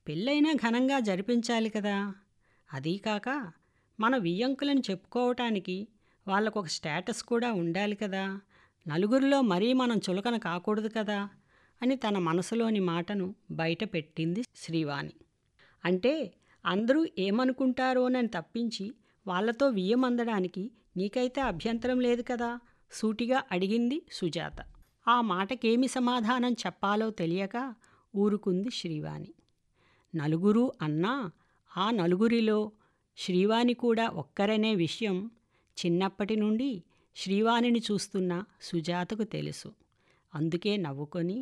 పెళ్ళైనా ఘనంగా జరిపించాలి కదా అదీ కాక మన వియ్యంకులని చెప్పుకోవటానికి వాళ్ళకొక స్టేటస్ కూడా ఉండాలి కదా నలుగురిలో మరీ మనం చులకన కాకూడదు కదా అని తన మనసులోని మాటను బయట పెట్టింది శ్రీవాణి అంటే అందరూ ఏమనుకుంటారోనని తప్పించి వాళ్ళతో వియ్యమందడానికి నీకైతే అభ్యంతరం లేదు కదా సూటిగా అడిగింది సుజాత ఆ మాటకేమి సమాధానం చెప్పాలో తెలియక ఊరుకుంది శ్రీవాణి నలుగురు అన్నా ఆ నలుగురిలో శ్రీవాణి కూడా ఒక్కరనే విషయం చిన్నప్పటి నుండి శ్రీవాణిని చూస్తున్న సుజాతకు తెలుసు అందుకే నవ్వుకొని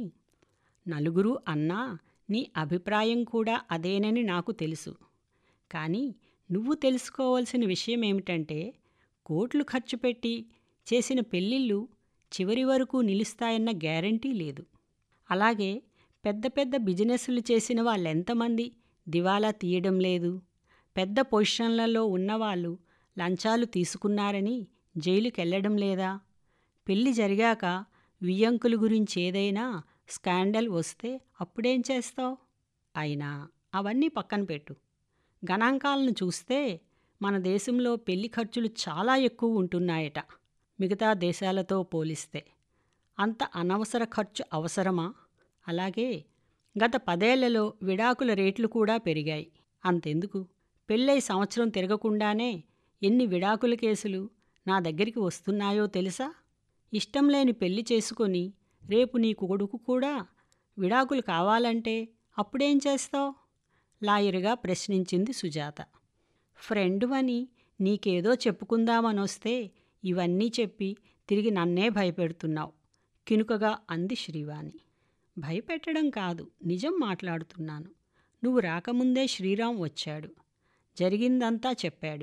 నలుగురు అన్నా నీ అభిప్రాయం కూడా అదేనని నాకు తెలుసు కానీ నువ్వు తెలుసుకోవాల్సిన విషయం ఏమిటంటే కోట్లు ఖర్చు పెట్టి చేసిన పెళ్ళిళ్ళు చివరి వరకు నిలుస్తాయన్న గ్యారంటీ లేదు అలాగే పెద్ద పెద్ద బిజినెస్లు చేసిన వాళ్ళెంతమంది దివాలా తీయడం లేదు పెద్ద పొజిషన్లలో ఉన్నవాళ్ళు లంచాలు తీసుకున్నారని జైలుకెళ్ళడం లేదా పెళ్లి జరిగాక వియ్యంకుల గురించి ఏదైనా స్కాండల్ వస్తే అప్పుడేం చేస్తావు అయినా అవన్నీ పక్కన పెట్టు గణాంకాలను చూస్తే మన దేశంలో పెళ్లి ఖర్చులు చాలా ఎక్కువ ఉంటున్నాయట మిగతా దేశాలతో పోలిస్తే అంత అనవసర ఖర్చు అవసరమా అలాగే గత పదేళ్లలో విడాకుల రేట్లు కూడా పెరిగాయి అంతెందుకు పెళ్ళై సంవత్సరం తిరగకుండానే ఎన్ని విడాకుల కేసులు నా దగ్గరికి వస్తున్నాయో తెలుసా ఇష్టం లేని పెళ్లి చేసుకొని రేపు నీ కొడుకు కూడా విడాకులు కావాలంటే అప్పుడేం చేస్తావు లాయరుగా ప్రశ్నించింది సుజాత ఫ్రెండు అని నీకేదో చెప్పుకుందామనొస్తే ఇవన్నీ చెప్పి తిరిగి నన్నే భయపెడుతున్నావు కినుకగా అంది శ్రీవాణి భయపెట్టడం కాదు నిజం మాట్లాడుతున్నాను నువ్వు రాకముందే శ్రీరామ్ వచ్చాడు జరిగిందంతా చెప్పాడు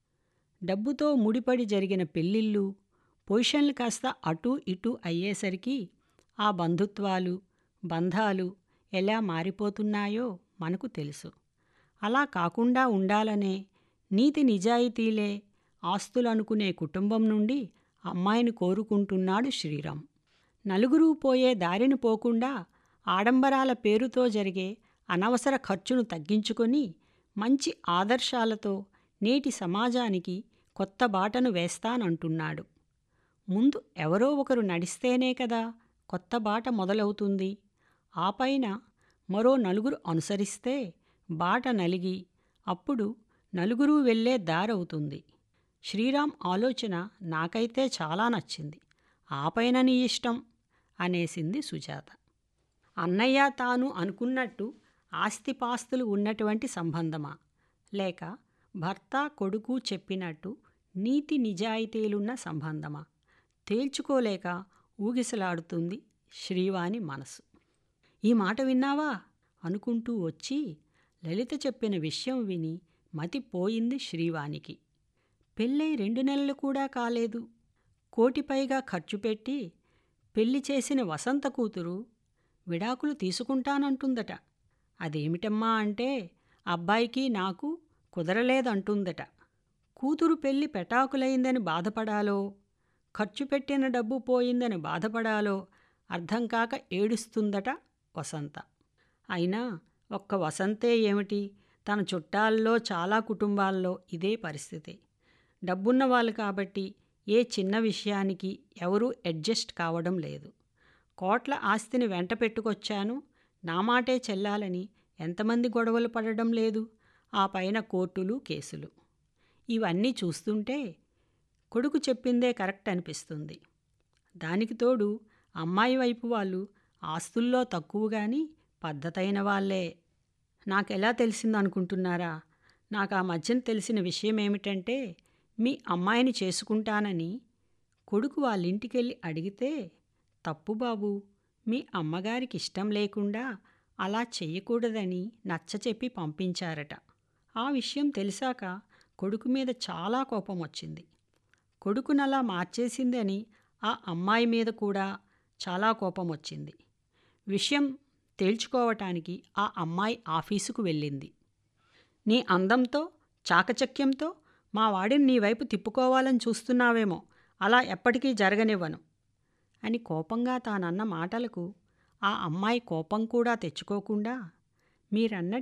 డబ్బుతో ముడిపడి జరిగిన పెళ్ళిళ్ళు పొజిషన్లు కాస్త అటూ ఇటూ అయ్యేసరికి ఆ బంధుత్వాలు బంధాలు ఎలా మారిపోతున్నాయో మనకు తెలుసు అలా కాకుండా ఉండాలనే నీతి నిజాయితీలే ఆస్తులనుకునే కుటుంబం నుండి అమ్మాయిని కోరుకుంటున్నాడు శ్రీరామ్ నలుగురు పోయే దారిని పోకుండా ఆడంబరాల పేరుతో జరిగే అనవసర ఖర్చును తగ్గించుకొని మంచి ఆదర్శాలతో నేటి సమాజానికి కొత్త బాటను వేస్తానంటున్నాడు ముందు ఎవరో ఒకరు నడిస్తేనే కదా కొత్త బాట మొదలవుతుంది ఆ పైన మరో నలుగురు అనుసరిస్తే బాట నలిగి అప్పుడు నలుగురు వెళ్ళే దారవుతుంది శ్రీరామ్ ఆలోచన నాకైతే చాలా నచ్చింది ఆ పైన నీ ఇష్టం అనేసింది సుజాత అన్నయ్య తాను అనుకున్నట్టు ఆస్తిపాస్తులు ఉన్నటువంటి సంబంధమా లేక భర్త కొడుకు చెప్పినట్టు నీతి నిజాయితీలున్న సంబంధమా తేల్చుకోలేక ఊగిసలాడుతుంది శ్రీవాణి మనసు ఈ మాట విన్నావా అనుకుంటూ వచ్చి లలిత చెప్పిన విషయం విని మతిపోయింది శ్రీవానికి పెళ్ళై రెండు నెలలు కూడా కాలేదు కోటిపైగా ఖర్చు పెట్టి పెళ్లి చేసిన వసంత కూతురు విడాకులు తీసుకుంటానంటుందట అదేమిటమ్మా అంటే అబ్బాయికి నాకు కుదరలేదంటుందట కూతురు పెళ్లి పెటాకులైందని బాధపడాలో ఖర్చు పెట్టిన డబ్బు పోయిందని బాధపడాలో అర్థం కాక ఏడుస్తుందట వసంత అయినా ఒక్క వసంతే ఏమిటి తన చుట్టాల్లో చాలా కుటుంబాల్లో ఇదే పరిస్థితి డబ్బున్న వాళ్ళు కాబట్టి ఏ చిన్న విషయానికి ఎవరూ అడ్జస్ట్ కావడం లేదు కోట్ల ఆస్తిని వెంట పెట్టుకొచ్చాను నా మాటే చెల్లాలని ఎంతమంది గొడవలు పడడం లేదు ఆ పైన కోర్టులు కేసులు ఇవన్నీ చూస్తుంటే కొడుకు చెప్పిందే కరెక్ట్ అనిపిస్తుంది దానికి తోడు అమ్మాయి వైపు వాళ్ళు ఆస్తుల్లో తక్కువ కానీ పద్ధతైన వాళ్ళే నాకెలా తెలిసిందనుకుంటున్నారా నాకు ఆ మధ్యన తెలిసిన విషయం ఏమిటంటే మీ అమ్మాయిని చేసుకుంటానని కొడుకు వాళ్ళింటికెళ్ళి అడిగితే తప్పు బాబు మీ అమ్మగారికి ఇష్టం లేకుండా అలా చెయ్యకూడదని నచ్చచెప్పి పంపించారట ఆ విషయం తెలిసాక కొడుకు మీద చాలా కోపం వచ్చింది కొడుకునలా మార్చేసిందని ఆ అమ్మాయి మీద కూడా చాలా కోపం వచ్చింది విషయం తేల్చుకోవటానికి ఆ అమ్మాయి ఆఫీసుకు వెళ్ళింది నీ అందంతో చాకచక్యంతో మా వాడిని నీ వైపు తిప్పుకోవాలని చూస్తున్నావేమో అలా ఎప్పటికీ జరగనివ్వను అని కోపంగా తానన్న మాటలకు ఆ అమ్మాయి కోపం కూడా తెచ్చుకోకుండా మీరన్నట్టు